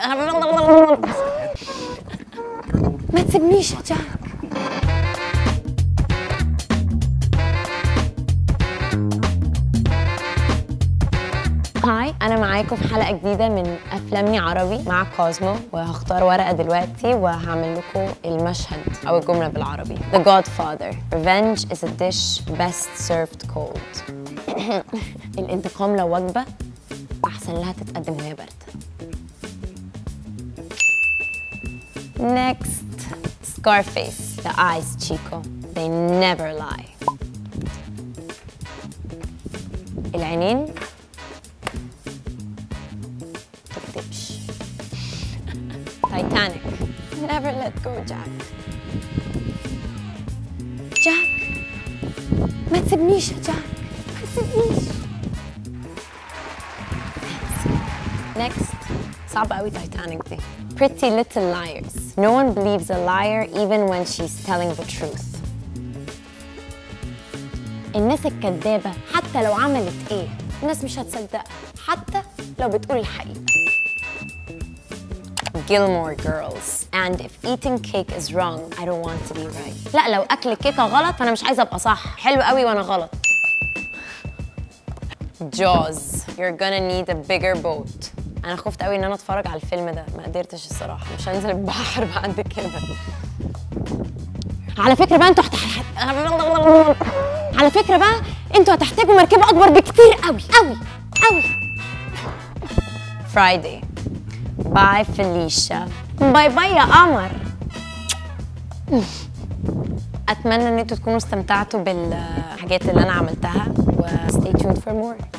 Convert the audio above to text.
ما تسيبنيش يا جاك هاي انا معاكم في حلقه جديده من افلامي عربي مع كوزمو وهختار ورقه دلوقتي وهعمل لكم المشهد او الجمله بالعربي The Godfather Revenge is a dish best served cold الانتقام لو وجبه احسن لها تتقدم وهي بارده Next Scarface The eyes Chico They never lie العينين تكتبش تايتانيك Never let go Jack جاك ما تسيبنيش يا جاك ما تسيبنيش Next صعب قوي تايتانيك دي Pretty little liars No one believes a liar even when she's telling the truth الناس الكذابة حتى لو عملت ايه الناس مش هتصدقها حتى لو بتقول الحقيقة Gilmore Girls and if eating cake is wrong I don't want to be right لا لو أكل الكيكة غلط فأنا مش عايزة أبقى صح حلو قوي وأنا غلط Jaws You're gonna need a bigger boat أنا خفت قوي إن أنا أتفرج على الفيلم ده ما قدرتش الصراحة مش هنزل البحر بعد كده على فكرة بقى انتوا هتح... على فكرة بقى انتوا هتحتاجوا مركبة أكبر بكتير قوي قوي قوي Friday باي فelicia باي باي يا قمر اتمنى ان انتوا تكونوا استمتعتوا بالحاجات اللي انا عملتها و stay tuned for more